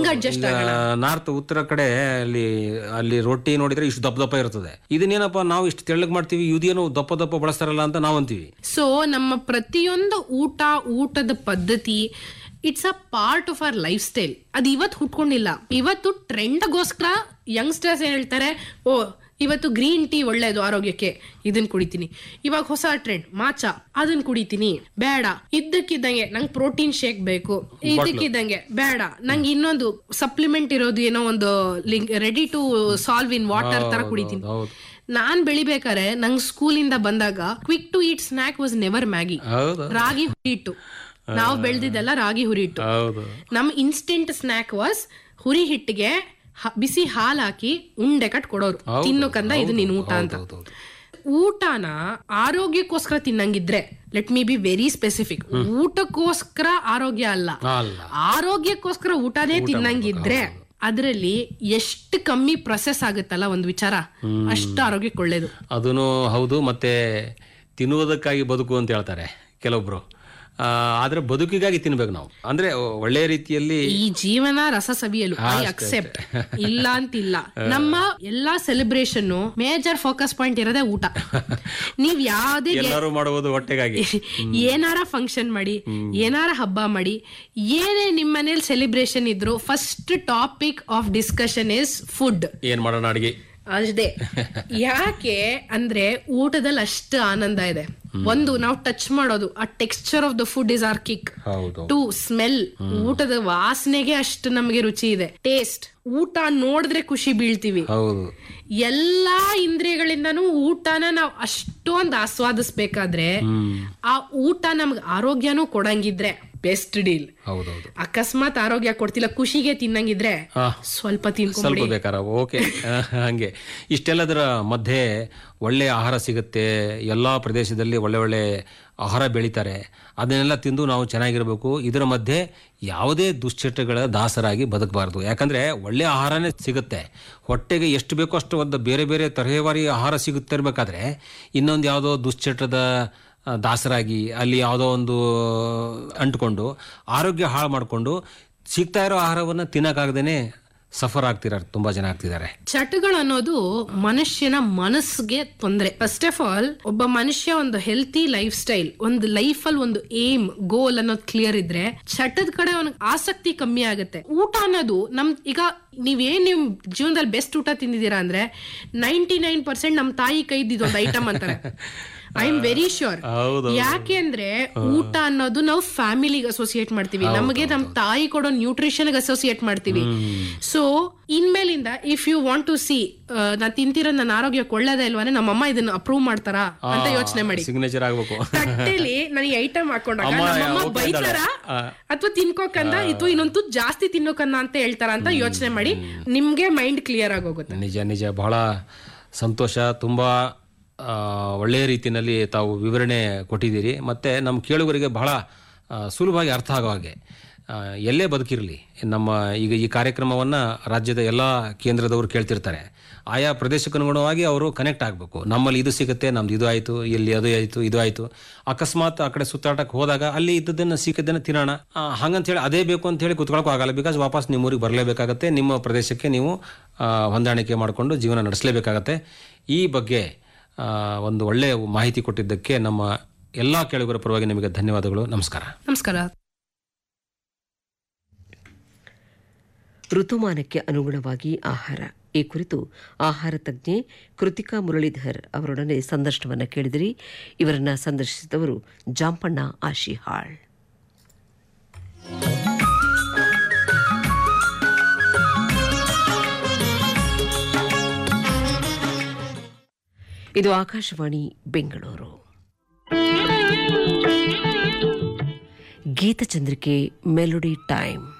ಹೆಂಗ್ adjust north ಉತ್ತರ ಕಡೆ ಅಲ್ಲಿ ಅಲ್ಲಿ ರೊಟ್ಟಿ ನೋಡಿದ್ರೆ ಇಷ್ಟು ದಪ್ಪ ದಪ್ಪ ಇರ್ತದೆ ಇದನ್ನೇನಪ್ಪ ನಾವು ಇಷ್ಟು ತೆಳ್ಳಗ್ ಮಾಡ್ತೀವಿ ಇದೇನು ದಪ್ಪ ದಪ್ಪ ಬಳಸ್ತಾರಲ್ಲ ಅಂತ ನಾವು ಅಂತೀವಿ ಸೊ ನಮ್ಮ ಪ್ರತಿಯೊಂದು ಊಟ ಊಟದ ಪದ್ಧತಿ it's a part of our lifestyle ಅದು ಇವತ್ತು ಹುಟ್ಕೊಂಡಿಲ್ಲ ಇವತ್ತು ಟ್ರೆಂಡ್ಗೋಸ್ಕರ ಯಂಗ್ಸ್ಟರ್ಸ್ ಹೇಳ್ತಾರೆ ಓ ಇವತ್ತು ಗ್ರೀನ್ ಟೀ ಒಳ್ಳೇದು ಆರೋಗ್ಯಕ್ಕೆ ಇದನ್ನ ಕುಡಿತೀನಿ ಇವಾಗ ಹೊಸ ಟ್ರೆಂಡ್ ಮಾಚ ಅದನ್ನ ಕುಡಿತೀನಿ ಬೇಡ ಇದ್ದಕ್ಕಿದ್ದಂಗೆ ನಂಗೆ ಪ್ರೋಟೀನ್ ಶೇಕ್ ಬೇಕು ಇದ್ದಕ್ಕಿದ್ದಂಗೆ ಬೇಡ ನಂಗೆ ಇನ್ನೊಂದು ಸಪ್ಲಿಮೆಂಟ್ ಇರೋದು ಏನೋ ಒಂದು link ready to solve in water ತರ ಕುಡಿತೀನಿ ಹೌದು ನಾನ್ ಬೆಳಿಬೇಕಾರೆ ನಂಗ್ ಸ್ಕೂಲಿಂದ ಬಂದಾಗ quick to eat snack was never Maggi ಹೌದು ರಾಗಿ ಹುರಿಟ್ಟು ನಾವು ಬೆಳೆದಿದ್ದೆಲ್ಲ ರಾಗಿ ಹುರಿಟ್ಟು ಹೌದು ನಮ್ ಇನ್ಸ್ಟೆಂಟ್ ಸ್ನಾಕ್ ವಾಸ್ ಹುರಿ ಹಿಟ್ಟಿಗೆ ಹ- ಬಿಸಿ ಹಾಲ್ ಹಾಕಿ ಉಂಡೆ ಕಟ್ ಕೊಡೋರು ತಿನ್ನೋಕಂದ ಇದು ನಿನ್ ಊಟ ಅಂತ ಹೌದು ಊಟನ ಆರೋಗ್ಯಕ್ಕೋಸ್ಕರ ತಿನ್ನಂಗಿದ್ರೆ let me be very specific ಊಟಕ್ಕೋಸ್ಕರ ಆರೋಗ್ಯ ಅಲ್ಲ ಅಲ್ಲ ಆರೋಗ್ಯಕ್ಕೋಸ್ಕರ ಊಟನೇ ತಿನ್ನಂಗಿದ್ರೆ ಅದರಲ್ಲಿ ಎಷ್ಟು ಕಮ್ಮಿ ಪ್ರೊಸೆಸ್ ಆಗುತ್ತಲ್ಲ ಒಂದು ವಿಚಾರ ಅಷ್ಟು ಆರೋಗ್ಯಕ್ಕೆ ಒಳ್ಳೇದು ಅದೂ ಹೌದು ಮತ್ತೆ ತಿನ್ನುವುದಕ್ಕಾಗಿ ಬದುಕು ಅಂತ ಹೇಳ್ತಾರೆ ಕೆಲವೊಬ್ರು ಆ, ಆದ್ರೆ ಬದುಕಿಗಾಗಿ ತಿನ್ಬೇಕು ನಾವು ಅಂದ್ರೆ ಒಳ್ಳೆಯ ರೀತಿಯಲ್ಲಿ ಈ ಜೀವನ ರಸ ಸವಿಯಲು ಐ ಅಕ್ಸೆಪ್ಟ್ ಇಲ್ಲ ಅಂತಿಲ್ಲ ನಮ್ಮ ಎಲ್ಲಾ ಸೆಲೆಬ್ರೇಷನ್ ಮೇಜರ್ ಫೋಕಸ್ ಪಾಯಿಂಟ್ ಇರೋದೇ ಊಟ ನೀವ್ ಯಾವ್ದೇ ಎಲ್ಲರೂ ಮಾಡುವುದು ಹೊಟ್ಟೆಗಾಗಿ ಏನಾರ ಫಂಕ್ಷನ್ ಮಾಡಿ ಏನಾರ ಹಬ್ಬ ಮಾಡಿ ಏನೇ ನಿಮ್ ಮನೇಲಿ ಸೆಲೆಬ್ರೇಷನ್ ಇದ್ರು first topic of discussion is food ಏನ್ ಮಾಡೋಣ ಅಡಿಗೆ ಅಷ್ಟೇ ಯಾಕೆ ಅಂದ್ರೆ ಊಟದಲ್ಲಿ ಅಷ್ಟು ಆನಂದ ಇದೆ ಒಂದು ನಾವು ಟಚ್ ಮಾಡೋದು ಆ texture of the food is our kick ಹೌದು ಟು ಸ್ಮೆಲ್ ಊಟದ ವಾಸನೆಗೆ ಅಷ್ಟು ನಮಗೆ ರುಚಿ ಇದೆ ಟೇಸ್ಟ್ ಊಟ ನೋಡಿದ್ರೆ ಖುಷಿ ಬೀಳ್ತೀವಿ ಹೌದು ಎಲ್ಲಾ ಇಂದ್ರಿಯಗಳಿಂದನೂ ಊಟನ ನಾವು ಅಷ್ಟೊಂದು ಆಸ್ವಾದಿಸ್ಬೇಕಾದ್ರೆ ಆ ಊಟ ನಮ್ಗೆ ಆರೋಗ್ಯನೂ ಕೊಡಂಗಿದ್ರೆ ಬೆಸ್ಟ್ ಡೀಲ್ ಹೌದೌದು ಅಕಸ್ಮಾತ್ ಆರೋಗ್ಯ ಕೊಡ್ತಿಲ್ಲ ಖುಷಿಗೆ ತಿನ್ನಂಗಿದ್ರೆ ಹಾ. ಸ್ವಲ್ಪ ತಿನ್ಕೊಂಬಿಡಿ ಸ್ವಲ್ಪ ಬೇಕಾರ ಓಕೆ ಹಂಗೆ ಇಷ್ಟೆಲ್ಲದರ ಮಧ್ಯೆ ಒಳ್ಳೆ ಆಹಾರ ಸಿಗುತ್ತೆ ಎಲ್ಲ ಪ್ರದೇಶದಲ್ಲಿ ಒಳ್ಳೆ ಒಳ್ಳೆ ಆಹಾರ ಬೆಳೀತಾರೆ ಅದನ್ನೆಲ್ಲ ತಿಂದು ನಾವು ಚೆನ್ನಾಗಿರ್ಬೇಕು ಇದರ ಮಧ್ಯೆ ಯಾವುದೇ ದುಶ್ಚಟಗಳ ದಾಸರಾಗಿ ಬದುಕಬಾರ್ದು ಯಾಕಂದ್ರೆ ಒಳ್ಳೆ ಆಹಾರನೇ ಸಿಗುತ್ತೆ ಹೊಟ್ಟೆಗೆ ಎಷ್ಟು ಬೇಕೋ ಅಷ್ಟು ಒಂದು ಬೇರೆ ಬೇರೆ ತರಹೇವಾರಿ ಆಹಾರ ಸಿಗುತ್ತೆ ಇರಬೇಕಾದ್ರೆ ಇನ್ನೊಂದು ಯಾವುದೋ ದುಶ್ಚಟದ ಆ, ದಾಸರಾಗಿ ಅಲ್ಲಿ ಯಾವುದೋ ಒಂದು ಅಂಟ್ಕೊಂಡು ಆರೋಗ್ಯ ಹಾಳು ಮಾಡಿಕೊಂಡು ಸಿಗ್ತಾ ಇರೋ ಆಹಾರವನ್ನು ತಿನ್ನಕ್ಕಾಗದೇನೆ ಸಫರ್ ಆಗ್ತಿದ್ದಾರೆ ತುಂಬಾ ಜನ ಆಗ್ತಿದ್ದಾರೆ ಚಟಗಳು ಅನ್ನೋದು ಮನುಷ್ಯನ ಮನಸ್ಸಿಗೆ ತೊಂದರೆ ಫಸ್ಟ್ ಆಫ್ ಆಲ್ ಒಬ್ಬ ಮನುಷ್ಯ ಒಂದು ಹೆಲ್ತಿ ಲೈಫ್ ಸ್ಟೈಲ್ ಒಂದು ಲೈಫ್ ಅಲ್ಲಿ ಒಂದು ಏಮ್ ಗೋಲ್ ಅನ್ನೋದು ಕ್ಲಿಯರ್ ಇದ್ರೆ ಚಟದ ಕಡೆ ಅವನಿಗೆ ಆಸಕ್ತಿ ಕಮ್ಮಿ ಆಗುತ್ತೆ ಊಟ ಅನ್ನೋದು ನಮ್ ಈಗ ನೀವೇನ್ ನಿಮ್ ಜೀವನದಲ್ಲಿ ಬೆಸ್ಟ್ ಊಟ ತಿಂದಿದ್ದೀರಾ ಅಂದ್ರೆ ನೈಂಟಿ ನೈನ್ ಪರ್ಸೆಂಟ್ ನಮ್ ತಾಯಿ ಕೈದಿದ್ದು ಒಂದು ಐಟಮ್ ಅಂತಾರೆ ಐ ಆಮ್ ವೆರಿ ಶ್ಯೂರ್ ಹೌದು ಯಾಕೆ ಅಂದ್ರೆ ಊಟ ಅನ್ನೋದು ನಾವು ಫ್ಯಾಮಿಲಿಗೆ ಅಸೋಸಿಯೇಟ್ ಮಾಡ್ತೀವಿ ನಮಗೆ ನಮ್ ತಾಯಿ ಕೊಡೋ ನ್ಯೂಟ್ರಿಷನ್ ಅಸೋಸಿಯೇಟ್ ಮಾಡ್ತೀವಿ ಸೊ ಇನ್ಮೇಲಿಂದ if you want to see ನಾ ತಿಂತಿರೋ ನನ್ನ ಆರೋಗ್ಯಕ್ಕೆ ಒಳ್ಳೇದೇ ಇಲ್ವಾನೆ ನಮ್ಮಮ್ಮ ಇದನ್ನ ಅಪ್ರೂವ್ ಮಾಡ್ತಾರಾ ಅಂತ ಯೋಚನೆ ಮಾಡಿ ಸಿಗ್ನೇಚರ್ ಆಗ್ಬೇಕು ತಟ್ಟೆಲಿ ನನಗೆ ಐಟಮ್ ಹಾಕೊಂಡಾಗ ಅಮ್ಮ ನಮ್ಮಮ್ಮ ಹೋಗ್ತಾ ಇದ್ದಾಳೆ. ಬೈತಾರ ಆ. ಅಥವಾ ತಿನ್ಕೋಕಂದ ಅಥವಾ ಇನ್ನೊಂದು ಜಾಸ್ತಿ ತಿನ್ನೋಕನ್ನ ಅಂತ ಹೇಳ್ತಾರ ಅಂತ ಯೋಚನೆ ಮಾಡಿ ನಿಮ್ಗೆ ಮೈಂಡ್ ಕ್ಲಿಯರ್ ಆಗೋಗುತ್ತೆ ನಿಜ ನಿಜ ಬಹಳ ಸಂತೋಷ ತುಂಬ ಆ, ಒಳ್ಳೆಯ ರೀತಿಯಲ್ಲಿ ತಾವು ವಿವರಣೆ ಕೊಟ್ಟಿದ್ದೀರಿ ಮತ್ತು ನಮ್ಮ ಕೇಳುಗರಿಗೆ ಬಹಳ ಆ, ಸುಲಭವಾಗಿ ಅರ್ಥ ಆಗೋ ಹಾಗೆ ಆ, ಎಲ್ಲೇ ಬದುಕಿರಲಿ ನಮ್ಮ ಈಗ ಈ ಕಾರ್ಯಕ್ರಮವನ್ನು ರಾಜ್ಯದ ಎಲ್ಲ ಕೇಂದ್ರದವರು ಕೇಳ್ತಿರ್ತಾರೆ ಆಯಾ ಪ್ರದೇಶಕ್ಕನುಗುಣವಾಗಿ ಅವರು ಕನೆಕ್ಟ್ ಆಗಬೇಕು ನಮ್ಮಲ್ಲಿ ಇದು ಸಿಗುತ್ತೆ ನಮ್ದು ಇದು ಆಯಿತು ಇಲ್ಲಿ ಅದು ಆಯಿತು ಇದು ಆಯಿತು ಅಕಸ್ಮಾತ್ ಆ ಕಡೆ ಸುತ್ತಾಟಕ್ಕೆ ಹೋದಾಗ ಅಲ್ಲಿ ಇದ್ದದನ್ನು ಸಿಕ್ಕಿದ್ದನ್ನು ತಿನ್ನೋಣ ಆ, ಹಂಗಂತ ಹೇಳಿ ಅದೇ ಬೇಕು ಅಂತ ಹೇಳಿ ಕುತ್ಕೊಳ್ಳೋಕೆ ಆಗಲ್ಲ ಬಿಕಾಸ್ ವಾಪಸ್ ನಿಮ್ಮ ಊರಿಗೆ ಬರಲೇಬೇಕಾಗತ್ತೆ ನಿಮ್ಮ ಪ್ರದೇಶಕ್ಕೆ ನೀವು ಆ, ಹೊಂದಾಣಿಕೆ ಮಾಡಿಕೊಂಡು ಜೀವನ ನಡೆಸಲೇಬೇಕಾಗತ್ತೆ ಈ ಬಗ್ಗೆ ಆ, ಒಂದು ಒಳ್ಳೆಯ ಮಾಹಿತಿ ಕೊಟ್ಟಿದ್ದಕ್ಕೆ ನಮ್ಮ ಎಲ್ಲ ಕೇಳುಗರ ಪರವಾಗಿ ನಿಮಗೆ ಧನ್ಯವಾದಗಳು ನಮಸ್ಕಾರ ನಮಸ್ಕಾರ ಋತುಮಾನಕ್ಕೆ ಅನುಗುಣವಾಗಿ ಆಹಾರ ಈ ಕುರಿತು ಆಹಾರ ತಜ್ಞೆ ಕೃತಿಕಾ ಮುರಳೀಧರ್ ಅವರೊಡನೆ ಸಂದರ್ಶನವನ್ನು ಕೇಳಿದಿರಿ ಇವರನ್ನ ಸಂದರ್ಶಿಸಿದವರು ಜಾಂಪಣ್ಣ ಆಶಿಹಾಳ್ ಇದು ಆಕಾಶವಾಣಿ ಬೆಂಗಳೂರು ಗೀತಚಂದ್ರಿಕೆ ಮೆಲೋಡಿ ಟೈಮ್